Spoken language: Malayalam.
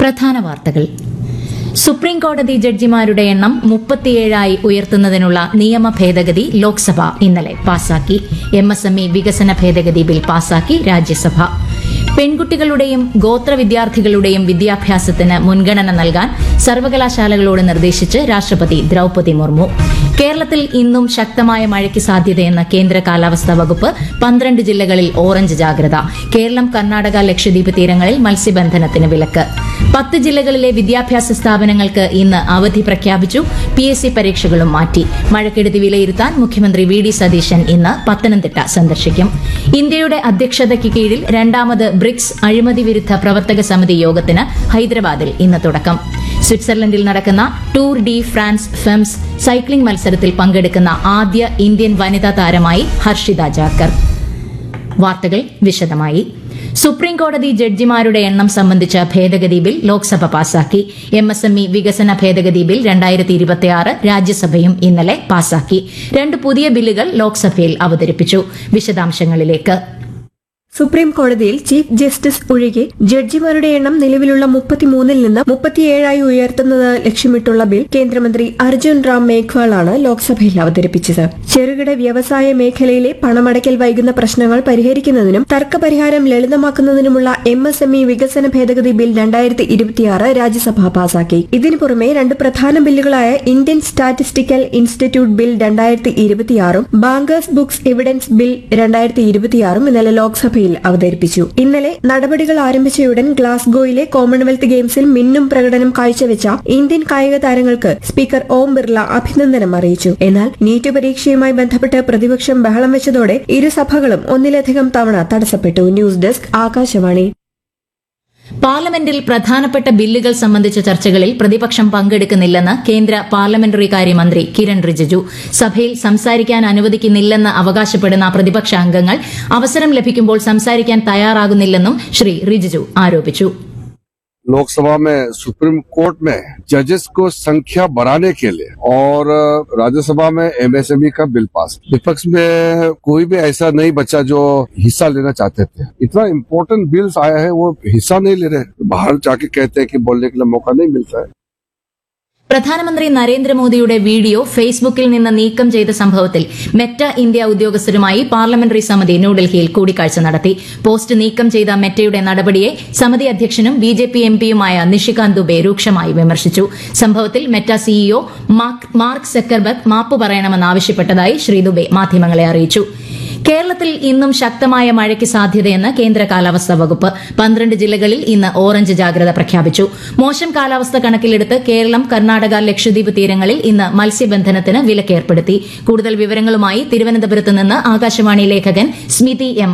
പ്രധാന വാർത്തകൾ സുപ്രീം കോടതി ജഡ്ജിമാരുടെ എണ്ണം മുപ്പത്തിയേഴായി ഉയർത്തുന്നതിനുള്ള നിയമ ഭേദഗതി ലോക്സഭ ഇന്നലെ പാസാക്കി എം എസ് എം ഇ വികസന ഭേദഗതി ബിൽ പാസാക്കി രാജ്യസഭ പെൺകുട്ടികളുടെയും ഗോത്ര വിദ്യാർത്ഥികളുടെയും വിദ്യാഭ്യാസത്തിന് മുൻഗണന നൽകാൻ സർവകലാശാലകളോട് നിർദ്ദേശിച്ച് രാഷ്ട്രപതി ദ്രൌപതി മുർമു കേരളത്തിൽ ഇന്നും ശക്തമായ മഴയ്ക്ക് സാധ്യതയെന്ന് കേന്ദ്ര കാലാവസ്ഥാ വകുപ്പ് പന്ത്രണ്ട് ജില്ലകളിൽ ഓറഞ്ച് ജാഗ്രത കേരളം കർണാടക ലക്ഷദ്വീപ് തീരങ്ങളിൽ മത്സ്യബന്ധനത്തിന് വിലക്ക് പത്ത് ജില്ലകളിലെ വിദ്യാഭ്യാസ സ്ഥാപനങ്ങൾക്ക് ഇന്ന് അവധി പ്രഖ്യാപിച്ചു പി എസ് സി പരീക്ഷകളും മാറ്റി മഴക്കെടുതി വിലയിരുത്താൻ മുഖ്യമന്ത്രി വി ഡി സതീശൻ ഇന്ന് പത്തനംതിട്ട സന്ദർശിക്കും ഇന്ത്യയുടെ അധ്യക്ഷതയ്ക്ക് കീഴിൽ രണ്ടാമത് ബ്രിക്സ് അഴിമതി വിരുദ്ധ പ്രവർത്തക സമിതി യോഗത്തിന് ഹൈദരാബാദിൽ ഇന്ന് തുടക്കം സ്വിറ്റ്സർലൻഡിൽ നടക്കുന്ന tour de France femmes cycling മത്സരത്തിൽ പങ്കെടുക്കുന്ന ആദ്യ ഇന്ത്യൻ വനിതാ താരമായി ഹർഷിത ജാക്കർ വാർത്തകൾ വിശദമായി സുപ്രീം കോടതി ജഡ്ജിമാരുടെ എണ്ണം സംബന്ധിച്ച ഭേദഗതി ബിൽ ലോക്സഭ പാസാക്കി എം എസ് എം ഇ വികസന ഭേദഗതി ബിൽ രണ്ടായിരത്തി ഇരുപത്തിയാറ് രാജ്യസഭയും ഇന്നലെ പാസാക്കി രണ്ട് പുതിയ ബില്ലുകൾ ലോക്സഭയിൽ അവതരിപ്പിച്ചു വിശദാംശങ്ങളിലേക്ക് സുപ്രീം കോടതിയിൽ ചീഫ് ജസ്റ്റിസ് ഒഴികെ ജഡ്ജിമാരുടെ എണ്ണം നിലവിലുള്ള മുപ്പത്തിമൂന്നിൽ നിന്ന് മുപ്പത്തിയേഴായി ഉയർത്തുന്നത് ലക്ഷ്യമിട്ടുള്ള ബിൽ കേന്ദ്രമന്ത്രി അർജുൻ റാം മേഘ്വാളാണ് ലോക്സഭയിൽ അവതരിപ്പിച്ചത് ചെറുകിട വ്യവസായ മേഖലയിലെ പണമടയ്ക്കൽ വൈകുന്ന പ്രശ്നങ്ങൾ പരിഹരിക്കുന്നതിനും തർക്കപരിഹാരം ലളിതമാക്കുന്നതിനുമുള്ള എം എസ് എം ഇ വികസന ഭേദഗതി ബിൽ രണ്ടായിരത്തി ഇരുപത്തിയാറ് രാജ്യസഭ പാസാക്കി ഇതിനു പുറമെ രണ്ട് പ്രധാന ബില്ലുകളായ ഇന്ത്യൻ സ്റ്റാറ്റിസ്റ്റിക്കൽ ഇൻസ്റ്റിറ്റ്യൂട്ട് ബിൽ രണ്ടായിരത്തി ഇരുപത്തിയാറും ബാങ്കേഴ്സ് ബുക്സ് എവിഡൻസ് ബിൽ രണ്ടായിരത്തി ഇരുപത്തിയാറും ഇന്നലെ ലോക്സഭയിൽ അവതരിപ്പിച്ചു ഇന്നലെ നടപടികൾ ആരംഭിച്ചയുടൻ ഗ്ലാസ്ഗോയിലെ കോമൺവെൽത്ത് ഗെയിംസിൽ മിന്നും പ്രകടനം കാഴ്ചവെച്ച ഇന്ത്യൻ കായിക താരങ്ങൾക്ക് സ്പീക്കർ ഓം ബിർള അഭിനന്ദനം അറിയിച്ചു എന്നാൽ നീറ്റ് പരീക്ഷയുമായി ബന്ധപ്പെട്ട് പ്രതിപക്ഷം ബഹളം വെച്ചതോടെ ഇരുസഭകളും ഒന്നിലധികം തവണ തടസ്സപ്പെട്ടു ന്യൂസ് ഡെസ്ക് ആകാശവാണി പാർലമെന്റിൽ പ്രധാനപ്പെട്ട ബില്ലുകൾ സംബന്ധിച്ച ചർച്ചകളിൽ പ്രതിപക്ഷം പങ്കെടുക്കുന്നില്ലെന്ന് കേന്ദ്ര പാർലമെന്ററി കാര്യമന്ത്രി കിരൺ റിജിജു സഭയിൽ സംസാരിക്കാൻ അനുവദിക്കുന്നില്ലെന്ന് അവകാശപ്പെടുന്ന പ്രതിപക്ഷ അംഗങ്ങൾ അവസരം ലഭിക്കുമ്പോൾ സംസാരിക്കാൻ തയ്യാറാകുന്നില്ലെന്നും ശ്രീ റിജിജു ആരോപിച്ചു लोकसभा में सुप्रीम कोर्ट में जजेस को संख्या बढ़ाने के लिए और राज्यसभा में एमएसएमई का बिल पास विपक्ष में कोई भी ऐसा नहीं बचा जो हिस्सा लेना चाहते थे इतना इम्पोर्टेंट बिल्स आया है वो हिस्सा नहीं ले रहे बाहर जाके कहते हैं कि बोलने के लिए मौका नहीं मिलता है പ്രധാനമന്ത്രി നരേന്ദ്രമോദിയുടെ വീഡിയോ ഫേസ്ബുക്കിൽ നിന്ന് നീക്കം ചെയ്ത സംഭവത്തിൽ മെറ്റ ഇന്ത്യ ഉദ്യോഗസ്ഥരുമായി പാർലമെന്ററി സമിതി ന്യൂഡൽഹിയിൽ കൂടിക്കാഴ്ച നടത്തി പോസ്റ്റ് നീക്കം ചെയ്ത മെറ്റയുടെ നടപടിയെ സമിതി അധ്യക്ഷനും ബി ജെ പി എംപിയുമായ നിഷികാന്ത് ദുബെ രൂക്ഷമായി വിമർശിച്ചു സംഭവത്തിൽ മെറ്റ സിഇഒ മാർക്ക് സെക്കർബർഗ് മാപ്പ് പറയണമെന്നാവശ്യപ്പെട്ടതായി ശ്രീ ദുബെ മാധ്യമങ്ങളെ അറിയിച്ചു കേരളത്തിൽ ഇന്നും ശക്തമായ മഴയ്ക്ക് സാധ്യതയെന്ന് കേന്ദ്ര കാലാവസ്ഥാ വകുപ്പ് പന്ത്രണ്ട് ജില്ലകളിൽ ഇന്ന് ഓറഞ്ച് ജാഗ്രത പ്രഖ്യാപിച്ചു മോശം കാലാവസ്ഥ കണക്കിലെടുത്ത് കേരളം കർണാടക ലക്ഷദ്വീപ് തീരങ്ങളിൽ ഇന്ന് മത്സ്യബന്ധനത്തിന് വിലക്കേർപ്പെടുത്തി കൂടുതൽ വിവരങ്ങളുമായി തിരുവനന്തപുരത്ത് നിന്ന് ആകാശവാണി ലേഖകൻ സ്മിതി എം